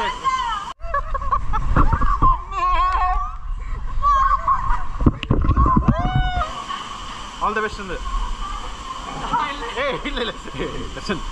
Excited all the best ಅಂದು ಏ ಇಲ್ಲ ಇಲ್ಲ Darshan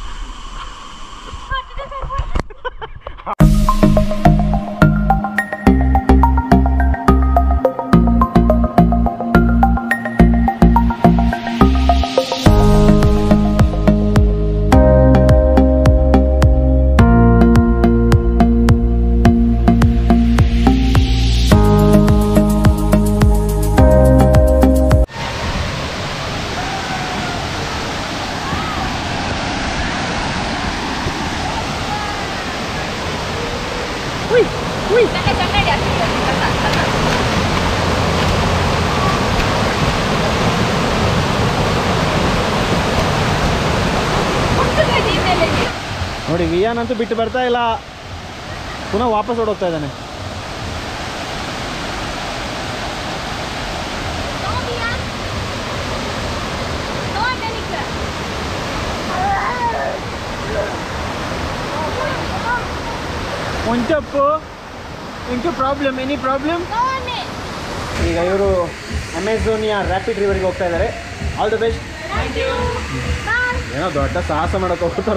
Jangan jangan di atas di atas atas. ಪುಸ್ತಕ ಇದೆಯಲ್ಲ ಇಲ್ಲಿ. ನೋಡಿ ವಿಯಾನ್ ಅಂತೂ ಬಿಟ್ಟು ಬರ್ತಾ ಇಲ್ಲ ಪುನಃ ವಾಪಸ್ ಓಡೋಗ್ತಾ ಇದ್ದಾನೆ ನೋಡಿಯಾ? ನೋಡಲಿಕ್ಕೆ. ಒಂಚಪ್ಪು ಇಂಟು ಪ್ರಾಬ್ಲಮ್ ಎನಿ ಪ್ರಾಬ್ಲಮ್ ನೋಡಿ. ಈಗ ಇವರು ಅಮೆಝೋನಿಯಾ ರ್ಯಾಪಿಡ್ ರಿವರ್ಗೆ ಹೋಗ್ತಾ ಇದ್ದಾರೆ ಆಲ್ ದ ಬೆಸ್ಟ್ ಬಾಯ್. ಏನೋ ದೊಡ್ಡ ಸಾಹಸ ಮಾಡೋಕೆ ಹೋಗ್ತಾರ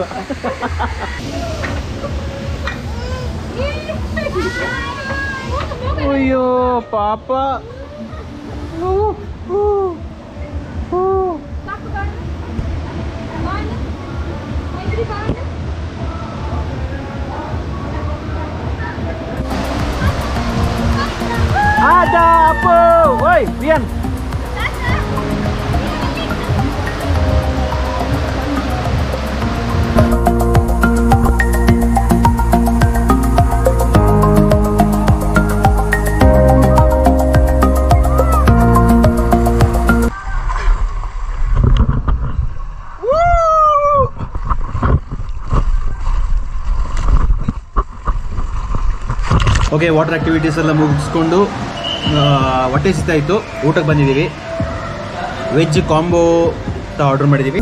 ಅಯ್ಯೋ ಪಾಪ ada apa woi Bian okay water activities ಎಲ್ಲ ಮುಗಿಸ್ಕೊಂಡು ಆ, ಹೊಟ್ಟೆ ಸಿಗ್ತಾ ಇತ್ತು ಊಟಕ್ಕೆ ಬಂದಿದ್ದೀವಿ ವೆಜ್ ಕಾಂಬೋ ಆರ್ಡರ್ ಮಾಡಿದ್ದೀವಿ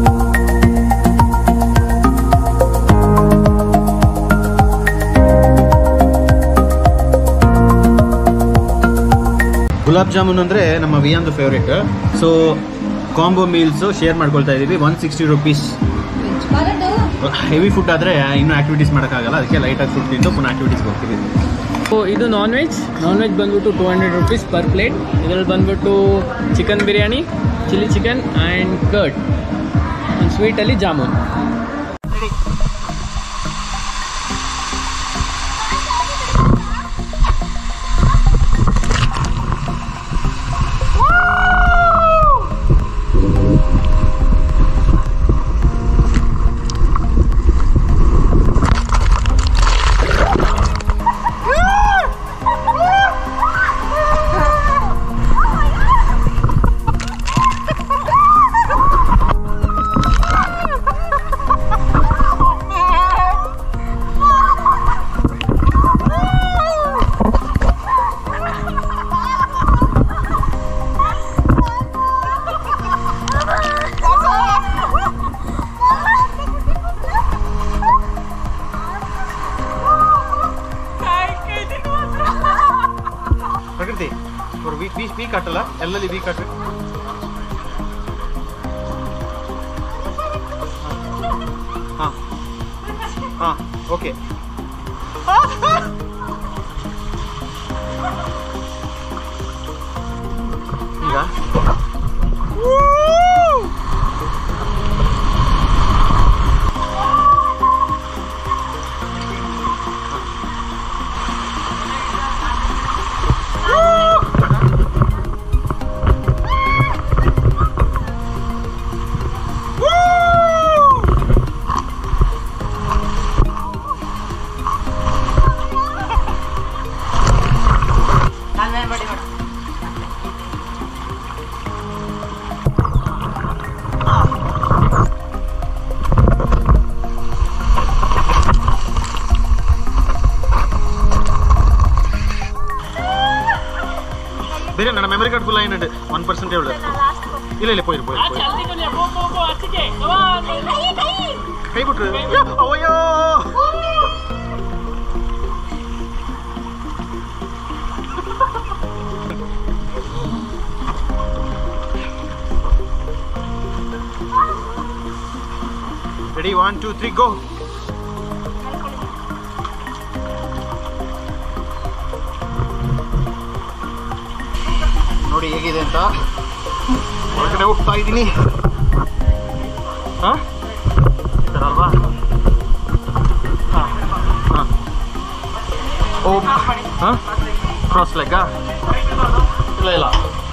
ಗುಲಾಬ್ ಜಾಮೂನ್ ಅಂದರೆ ನಮ್ಮ ವಿಯಾಂದು favourite so combo meals share ಮಾಡ್ಕೊಳ್ತಾ ಇದ್ದೀವಿ one sixty rupees heavy food ಆದರೆ ಇನ್ನೂ ಆ್ಯಕ್ಟಿವಿಟೀಸ್ ಮಾಡೋಕ್ಕಾಗಲ್ಲ ಅದಕ್ಕೆ ಲೈಟಾಗಿ ಫುಡ್ ತಿಂದು ಪುನಃ ಆ್ಯಕ್ಟಿವಿಟೀಸ್ಗೆ ಹೋಗ್ತೀವಿ ಸೊ ಇದು ನಾನ್ ವೆಜ್ ನಾನ್ ವೆಜ್ ಬಂದ್ಬಿಟ್ಟು two hundred rupees per plate ಇದರಲ್ಲಿ ಬಂದ್ಬಿಟ್ಟು chicken biryani chilli chicken and curd ಒಂದು ಸ್ವೀಟಲ್ಲಿ ಜಾಮೂನ್ ಪ್ರಕೃತಿ ಅವ್ರು ವೀಕ್ ವೀಕ್ ವೀಕ್ ಆಟಲ್ಲ ಎಲ್ಲಲ್ಲಿ ವೀಕ್ ಆಟ ಹಾಂ ಹಾಂ ಓಕೆ ಈಗ ಬೇರೆ ನನ್ನ ಮೆಮರಿ ಕಾರ್ಡ್ ಫುಲ್ ಆಯ್ನಂಡು ಒನ್ ಪರ್ಸೆಂಟ್ ಹೇಳು ಇಲ್ಲ ಇಲ್ಲ ಪೋಯ್ರು ಪೋಯ್ರು ಕೈ ಬಿಟ್ರು ಅವಯ್ಯೋ ಒನ್ ಟೂ ತ್ರೀ ಗೋ ನೋಡಿ ಹೇಗಿದೆ ಅಂತ ಒಳಗಡೆ ಹೋಗ್ತಾ ಇದ್ದೀನಿ ಹಾಂ ಈ ಥರ ಅಲ್ವಾ ಹಾಂ ಹಾಂ ಓ ಹಾಂ ಕ್ರಾಸ್ ಲೆಗ್ಗಾ ಇಲ್ಲ ಇಲ್ಲ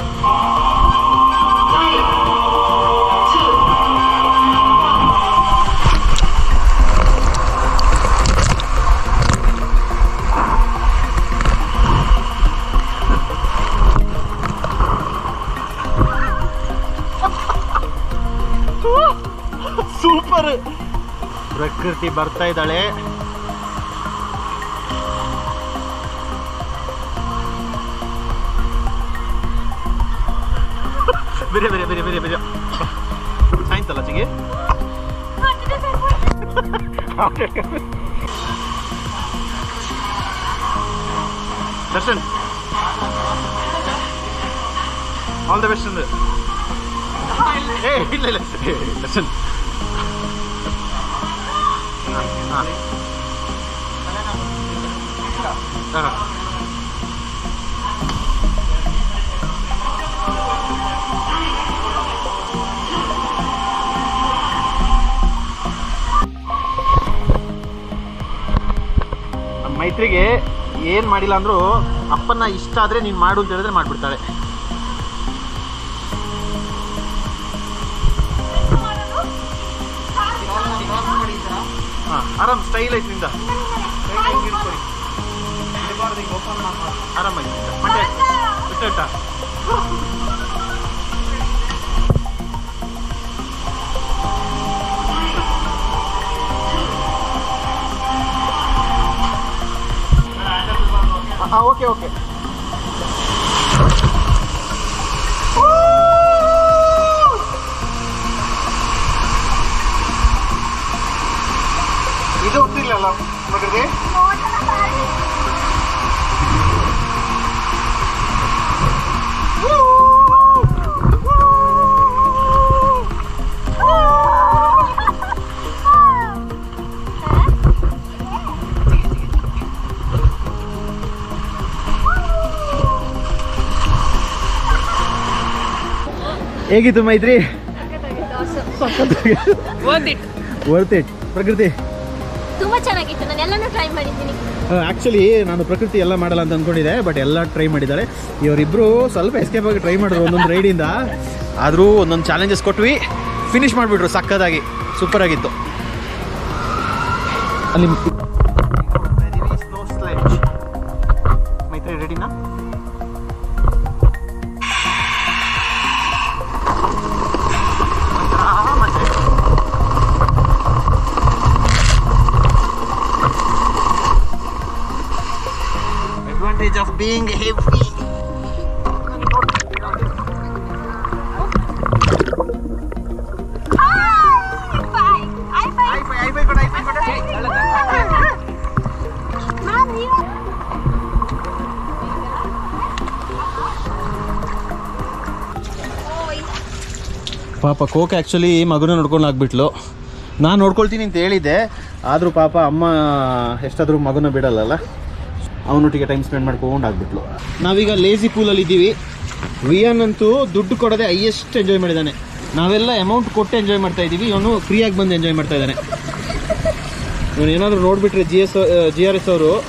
ಸೂಪರ್ ಪ್ರಕೃತಿ ಬರ್ತಾ ಇದ್ದಾಳೆ ಬೇರೆ ಬೇರೆ ಬೇರೆ ಬೇರೆ ಬೇರೆ ಸಾಯಂತಲ್ಲ ಚಿಗೆ ದರ್ಶನ್ ಆಲ್ ದ ಬೆಸ್ಟ್ ಅಂದ್ರೆ ಏ ಇಲ್ಲ ಇಲ್ಲ ಏ, ದರ್ಶನ್ ಹಾಂ ಹಾಂ ನಮ್ಮ ಮೈತ್ರಿಗೆ ಏನು ಮಾಡಿಲ್ಲ ಅಂದರೂ ಅಪ್ಪನ ಇಷ್ಟ ಆದರೆ ನೀನು ಮಾಡು ಅಂತ ಹೇಳಿದ್ರೆ ಮಾಡಿಬಿಡ್ತಾಳೆ ಹಾಂ ಆರಾಮ್ ಸ್ಟೈಲ್ ಐತಿ ನಿಂದ ಆರಾಮಾಗಿ ಮಂಡ್ಯ ಬಿಟ್ಟ ಹಾಂ ಓಕೆ ಓಕೆ ಇದು ಗೊತ್ತಿಲ್ಲಲ್ಲ ಮಗನಿಗೆ ಹೇಗಿತ್ತು ಮೈತ್ರಿ ವರ್ತ್ ಇಟ್ ವರ್ತ್ ಇಟ್ ಪ್ರಕೃತಿ ತುಂಬಾ ಚೆನ್ನಾಗಿತ್ತು ನಾನು ಎಲ್ಲಾನು ಟ್ರೈ ಮಾಡಿದ್ದೀನಿ ಆ್ಯಕ್ಚುಲಿ ನಾನು ಪ್ರಕೃತಿ ಎಲ್ಲ ಮಾಡಲ್ಲ ಅಂತ ಅಂದ್ಕೊಂಡಿದ್ದೆ ಬಟ್ ಎಲ್ಲ ಟ್ರೈ ಮಾಡಿದ್ದಾರೆ ಇವರಿಬ್ಬರು ಸ್ವಲ್ಪ ಎಸ್ಕೇಪ್ ಆಗಿ ಟ್ರೈ ಮಾಡಿದ್ರು ಒಂದೊಂದು ರೈಡಿಂದ ಆದರೂ ಒಂದೊಂದು ಚಾಲೆಂಜಸ್ ಕೊಟ್ವಿ ಫಿನಿಶ್ ಮಾಡಿಬಿಟ್ರು ಸಕ್ಕದಾಗಿ ಸೂಪರ್ ಆಗಿತ್ತು ಅಲ್ಲಿ ಮೈತ್ರಿ ರೆಡಿನಾ advantage of being heavy. ಪಾಪ ಕೋಕ್ ಆ್ಯಕ್ಚುಲಿ ಮಗನ ನೋಡ್ಕೊಂಡು ಆಗ್ಬಿಟ್ಲು ನಾನು ನೋಡ್ಕೊಳ್ತೀನಿ ಅಂತ ಹೇಳಿದ್ದೆ ಆದರೂ ಪಾಪ ಅಮ್ಮ ಎಷ್ಟಾದರೂ ಮಗನ ಬಿಡಲ್ಲಲ್ಲ ಅವನೊಟ್ಟಿಗೆ ಟೈಮ್ ಸ್ಪೆಂಡ್ ಮಾಡ್ಕೊಂಡು ಆಗ್ಬಿಟ್ಲು ನಾವೀಗ ಲೇಸಿ ಪೂಲಲ್ಲಿ ಇದ್ದೀವಿ ವಿಯನ್ ಅಂತೂ ದುಡ್ಡು ಕೊಡದೆ ಹೈಯೆಸ್ಟ್ ಎಂಜಾಯ್ ಮಾಡಿದ್ದಾನೆ ನಾವೆಲ್ಲ ಅಮೌಂಟ್ ಕೊಟ್ಟು ಎಂಜಾಯ್ ಮಾಡ್ತಾ ಇದ್ದೀವಿ ಇವನು ಫ್ರೀಯಾಗಿ ಬಂದು ಎಂಜಾಯ್ ಮಾಡ್ತಾ ಇದ್ದಾನೆ ಇವನು ಏನಾದರೂ ನೋಡಿಬಿಟ್ರೆ G S G R S ಅವರು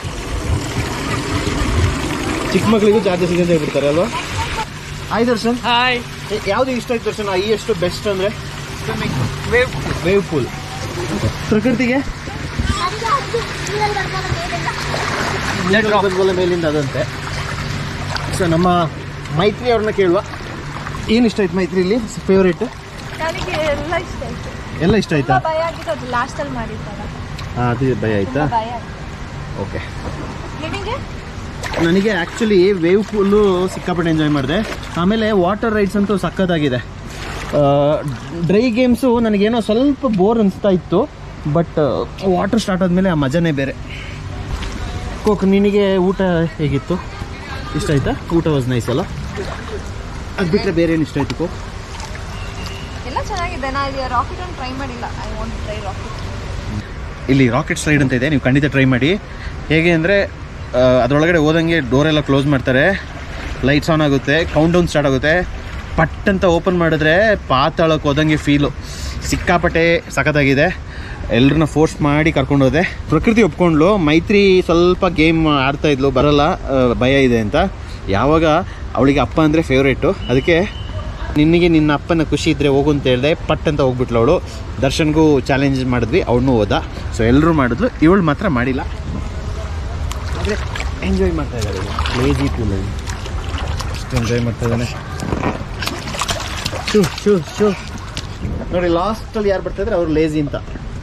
ಚಿಕ್ಕ ಮಕ್ಕಳಿಗೂ ಚಾರ್ಜಸ್ ಇದೆ ಅಂತ ಹೇಳ್ಬಿಡ್ತಾರೆ ಅಲ್ವಾ ಆಯ್ ದರ್ಶನ್ ಹಾಯ್ ಏ- ಯಾವ್ದು ಇಷ್ಟ ಆಯ್ತು ದರ್ಶನ್ ಹೈಯೆಸ್ಟ್ ಬೆಸ್ಟ್ ಅಂದರೆ ವೇವ್ ವೇವ್ ಪೂಲ್ ಪ್ರಕೃತಿಗೆ ಬಂದ್ಮೇಲೆ ಮೇಲಿಂದ ಅದಂತೆ ಸೊ ನಮ್ಮ ಮೈತ್ರಿ ಅವ್ರನ್ನ ಕೇಳುವ ಏನು ಇಷ್ಟ ಆಯ್ತು ಮೈತ್ರಿಲಿ ಫೇವ್ರೇಟ್ ನನಗೆ ಎಲ್ಲ ಇಷ್ಟ ಆಯ್ತು ಎಲ್ಲ ಇಷ್ಟ ಆಯ್ತಾ ಭಯ ಆಗಿತ್ತು ಅದು ಲಾಸ್ಟ್ ಅಲ್ಲಿ ಮಾಡಿದ್ದಲ್ಲ ಹಾಂ ಅದು ಭಯ ಆಯ್ತಾ ಭಯ ಓಕೆ ನಿನಗೆ ನನಗೆ ಆ್ಯಕ್ಚುಲಿ ವೇವ್ ಪೂಲು ಸಿಕ್ಕಾಪಟ್ಟೆ ಎಂಜಾಯ್ ಮಾಡಿದೆ ಆಮೇಲೆ ವಾಟರ್ ರೈಡ್ಸ್ ಅಂತೂ ಸಖತ್ತಾಗಿದೆ ಡ್ರೈ ಗೇಮ್ಸು ನನಗೇನೋ ಸ್ವಲ್ಪ ಬೋರ್ ಅನಿಸ್ತಾ ಇತ್ತು ಬಟ್ ವಾಟರ್ ಸ್ಟಾರ್ಟ್ ಆದಮೇಲೆ ಆ ಮಜಾನೇ ಬೇರೆ ಕೋಕ್ ನಿನಗೆ ಊಟ ಹೇಗಿತ್ತು ಇಷ್ಟ ಆಯ್ತಾ ಊಟ ವಾಸ್ ನೈಸ್ ಅಲ್ಲ ಅದು ಬಿಟ್ಟರೆ ಬೇರೆ ಏನು ಇಷ್ಟ ಆಯ್ತು ಕೋಕ್ ಎಲ್ಲ ಚೆನ್ನಾಗಿದೆ ನಾ ಇದು ರಾಕೆಟ್ ಒಂದು ಟ್ರೈ ಮಾಡಿಲ್ಲ ಐ ವಾಂಟ್ ಟ್ರೈ ರಾಕೆಟ್ ಇಲ್ಲಿ ರಾಕೆಟ್ ಸ್ಲೈಡ್ ಅಂತ ಇದೆ ನೀವು ಖಂಡಿತ ಟ್ರೈ ಮಾಡಿ ಹೇಗೆ ಅಂದರೆ ಅದರೊಳಗಡೆ ಹೋದಂಗೆ ಡೋರೆಲ್ಲ ಕ್ಲೋಸ್ ಮಾಡ್ತಾರೆ ಲೈಟ್ಸ್ ಆನ್ ಆಗುತ್ತೆ ಕೌಂಟ್ ಡೌನ್ ಸ್ಟಾರ್ಟ್ ಆಗುತ್ತೆ ಪಟ್ ಅಂತ ಓಪನ್ ಮಾಡಿದ್ರೆ ಪಾತಾಳಕ್ಕೆ ಹೋದಂಗೆ ಫೀಲು ಸಿಕ್ಕಾಪಟ್ಟೆ ಸಖತ್ತಾಗಿದೆ ಎಲ್ಲರನ್ನ ಫೋರ್ಸ್ ಮಾಡಿ ಕರ್ಕೊಂಡು ಹೋದೆ ಪ್ರಕೃತಿ ಒಪ್ಕೊಂಡ್ಲು ಮೈತ್ರಿ ಸ್ವಲ್ಪ ಗೇಮ್ ಆಡ್ತಾ ಇದ್ಲು ಬರಲ್ಲ ಆ, ಭಯ ಇದೆ ಅಂತ ಯಾವಾಗ ಅವಳಿಗೆ ಅಪ್ಪ ಅಂದರೆ ಫೇವ್ರೇಟು ಅದಕ್ಕೆ ನಿನಗೆ ನಿನ್ನ ಅಪ್ಪನ ಖುಷಿ ಇದ್ದರೆ ಹೋಗು ಅಂತ ಹೇಳಿದೆ ಪಟ್ ಅಂತ ಹೋಗ್ಬಿಟ್ಲು ಅವಳು ದರ್ಶನ್ಗೂ ಚಾಲೆಂಜ್ ಮಾಡಿದ್ವಿ ಅವನು ಹೋದ ಸೊ ಎಲ್ಲರೂ ಮಾಡಿದ್ಲು ಇವಳು ಮಾತ್ರ ಮಾಡಿಲ್ಲ ಆದರೆ ಎಂಜಾಯ್ ಮಾಡ್ತಾ ಇದ್ದಾರೆ ಲೇಜಿ ಪೂಲಲ್ಲಿ ಅಷ್ಟು ಎಂಜಾಯ್ ಮಾಡ್ತಾ ಇದ್ದಾನೆ ಶೂ ಶೂ ಶೂ ನೋಡಿ ಲಾಸ್ಟಲ್ಲಿ ಯಾರು ಬರ್ತಾ ಇದ್ರೆ ಅವ್ರು ಲೇಜಿ ಅಂತ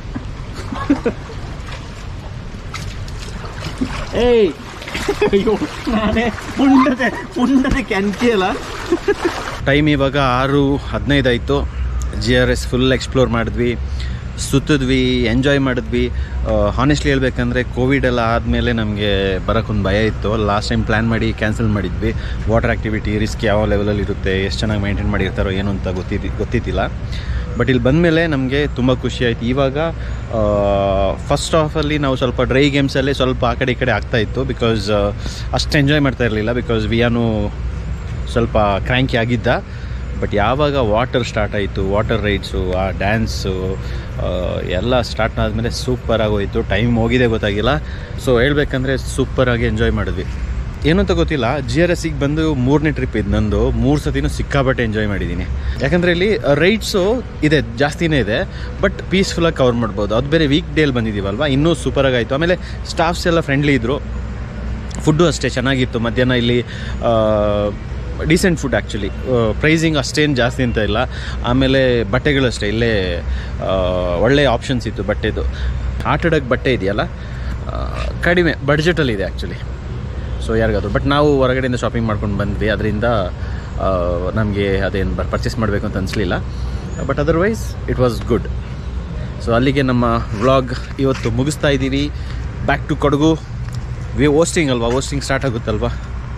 ಏಯ್ ಅಯ್ಯೋ ನಾನೇ ಪುಂಡದೆ ಪುಂಡದೆ ಕೆಂಚಿ ಅಲ್ಲ ಟೈಮ್ ಇವಾಗ ಆರು ಹದಿನೈದು ಆಯಿತು G R S full explore ಮಾಡಿದ್ವಿ ಸುತ್ತಿದ್ವಿ ಎಂಜಾಯ್ ಮಾಡಿದ್ವಿ ಹಾನೆಸ್ಟ್ಲಿ ಹೇಳ್ಬೇಕಂದ್ರೆ ಕೋವಿಡ್ ಎಲ್ಲ ಆದಮೇಲೆ ನಮಗೆ ಬರೋಕ್ಕೊಂದು ಭಯ ಇತ್ತು ಲಾಸ್ಟ್ ಟೈಮ್ ಪ್ಲ್ಯಾನ್ ಮಾಡಿ ಕ್ಯಾನ್ಸಲ್ ಮಾಡಿದ್ವಿ ವಾಟರ್ ಆ್ಯಕ್ಟಿವಿಟಿ ರಿಸ್ಕ್ ಯಾವ ಲೆವೆಲಲ್ಲಿ ಇರುತ್ತೆ ಎಷ್ಟು ಚೆನ್ನಾಗಿ ಮೈಂಟೈನ್ ಮಾಡಿರ್ತಾರೋ ಏನು ಅಂತ ಗೊತ್ತಿದ್ದಿ ಗೊತ್ತಿದ್ದಿಲ್ಲ ಬಟ್ ಇಲ್ಲಿ ಬಂದಮೇಲೆ ನಮಗೆ ತುಂಬ ಖುಷಿ ಆಯಿತು ಇವಾಗ ಫಸ್ಟ್ ಆಫಲ್ಲಿ ನಾವು ಸ್ವಲ್ಪ ಡ್ರೈ ಗೇಮ್ಸಲ್ಲಿ ಸ್ವಲ್ಪ ಆ ಕಡೆ ಈ ಕಡೆ ಆಗ್ತಾ ಇತ್ತು ಬಿಕಾಸ್ ಅಷ್ಟು ಎಂಜಾಯ್ ಮಾಡ್ತಾ ಇರಲಿಲ್ಲ ಬಿಕಾಸ್ ವಿಯಾನು ಸ್ವಲ್ಪ ಕ್ರ್ಯಾಂಕಿ ಆಗಿದ್ದ ಬಟ್ ಯಾವಾಗ ವಾಟರ್ ಸ್ಟಾರ್ಟ್ ಆಯಿತು ವಾಟರ್ ರೈಡ್ಸು ಆ ಡ್ಯಾನ್ಸು ಎಲ್ಲ ಸ್ಟಾರ್ಟ್ ಆದಮೇಲೆ ಸೂಪರಾಗಿ ಹೋಯಿತು ಟೈಮ್ ಹೋಗಿದೆ ಗೊತ್ತಾಗಿಲ್ಲ ಸೊ ಹೇಳ್ಬೇಕಂದ್ರೆ ಸೂಪರಾಗಿ ಎಂಜಾಯ್ ಮಾಡಿದ್ವಿ ಏನು ಅಂತ ಗೊತ್ತಿಲ್ಲ ಜಿ ಆರ್ ಎಸ್ಸಿಗೆ ಬಂದು ಮೂರನೇ ಟ್ರಿಪ್ ಇದು ನಂದು ಮೂರು ಸತಿನೂ ಸಿಕ್ಕಾಪಟ್ಟೆ ಎಂಜಾಯ್ ಮಾಡಿದ್ದೀನಿ ಯಾಕಂದರೆ ಇಲ್ಲಿ ರೈಡ್ಸು ಇದೆ ಜಾಸ್ತಿನೇ ಇದೆ ಬಟ್ ಪೀಸ್ಫುಲ್ಲಾಗಿ ಕವರ್ ಮಾಡ್ಬೋದು ಅದು ಬೇರೆ ವೀಕ್ ಡೇಲಿ ಬಂದಿದ್ದೀವಲ್ವ ಇನ್ನೂ ಸೂಪರಾಗಿ ಆಯಿತು ಆಮೇಲೆ ಸ್ಟಾಫ್ಸ್ ಎಲ್ಲ ಫ್ರೆಂಡ್ಲಿ ಇದ್ದರು ಫುಡ್ಡು ಅಷ್ಟೇ ಚೆನ್ನಾಗಿತ್ತು ಮಧ್ಯಾಹ್ನ ಇಲ್ಲಿ ಡೀಸೆಂಟ್ ಫುಡ್ ಆ್ಯಕ್ಚುಲಿ ಪ್ರೈಸಿಂಗ್ ಅಷ್ಟೇನು ಜಾಸ್ತಿ ಅಂತ ಇಲ್ಲ ಆಮೇಲೆ ಬಟ್ಟೆಗಳು ಅಷ್ಟೇ ಇಲ್ಲೇ ಆ, ಒಳ್ಳೆ ಆಪ್ಷನ್ಸ್ ಇತ್ತು ಬಟ್ಟೆದು ಆಟಾಡೋಕ್ಕೆ ಬಟ್ಟೆ ಇದೆಯಲ್ಲ ಆ, ಕಡಿಮೆ ಬಡ್ಜೆಟಲ್ಲಿದೆ ಆ್ಯಕ್ಚುಲಿ ಸೊ ಯಾರಿಗಾದ್ರು ಬಟ್ ನಾವು ಹೊರಗಡೆಯಿಂದ ಶಾಪಿಂಗ್ ಮಾಡ್ಕೊಂಡು ಬಂದ್ವಿ ಅದರಿಂದ ನಮಗೆ ಅದೇನು ಪರ್ಚೇಸ್ ಮಾಡಬೇಕು ಅಂತ ಅನಿಸ್ಲಿಲ್ಲ but otherwise it was good so ಅಲ್ಲಿಗೆ ನಮ್ಮ ವ್ಲಾಗ್ ಇವತ್ತು ಮುಗಿಸ್ತಾ ಇದ್ದೀವಿ back to Kodagu we hosting ಅಲ್ವಾ ಓಸ್ಟಿಂಗ್ ಸ್ಟಾರ್ಟ್ ಆಗುತ್ತಲ್ವಾ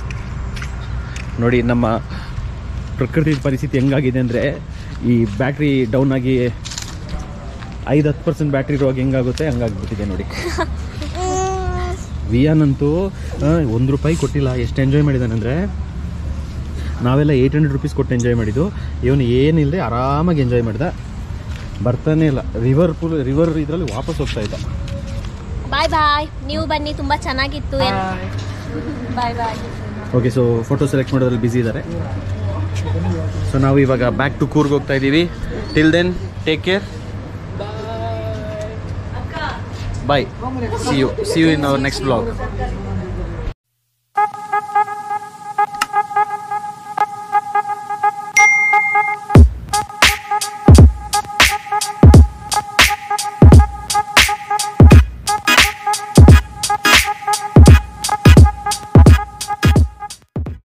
ನೋಡಿ ನಮ್ಮ ಪ್ರಕೃತಿ ಪರಿಸ್ಥಿತಿ ಹೆಂಗಾಗಿದೆ ಅಂದರೆ ಈ ಬ್ಯಾಟ್ರಿ ಡೌನ್ ಆಗಿ ಐದು ಹತ್ತು ಪರ್ಸೆಂಟ್ ಬ್ಯಾಟ್ರಿ ಇರುವಾಗ ಹೆಂಗಾಗುತ್ತೆ ಹಂಗಾಗ್ಬಿಟ್ಟಿದೆ ನೋಡಿ ವಿಯಾನಂತೂ ಒಂದು ರೂಪಾಯಿ ಕೊಟ್ಟಿಲ್ಲ ಎಷ್ಟು ಎಂಜಾಯ್ ಮಾಡಿದ್ದಾನೆಂದರೆ ನಾವೆಲ್ಲ ಏಯ್ಟ್ ಹಂಡ್ರೆಡ್ ರುಪೀಸ್ ಕೊಟ್ಟು ಎಂಜಾಯ್ ಮಾಡಿದ್ದು ಇವನು ಏನಿಲ್ಲದೆ ಆರಾಮಾಗಿ ಎಂಜಾಯ್ ಮಾಡ್ದ ಬರ್ತಾನೆ ಇಲ್ಲ ರಿವರ್ ಪೂಲ್ ರಿವರ್ ಇದರಲ್ಲಿ ವಾಪಸ್ ಹೋಗ್ತಾ ಇದ್ದ ಬಾಯ್ ಬಾಯ್ ನೀವು ಬನ್ನಿ ತುಂಬಾ ಚೆನ್ನಾಗಿತ್ತು bye bye okay so photo select ಮಾಡೋದ್ರಲ್ಲಿ ಬ್ಯುಸಿ ಇದ್ದಾರೆ ಸೊ ನಾವು ಇವಾಗ ಬ್ಯಾಕ್ ಟು ಕೂರ್ಗ್ ಹೋಗ್ತಾ ಇದ್ದೀವಿ till then take care bye see you see you in our next blog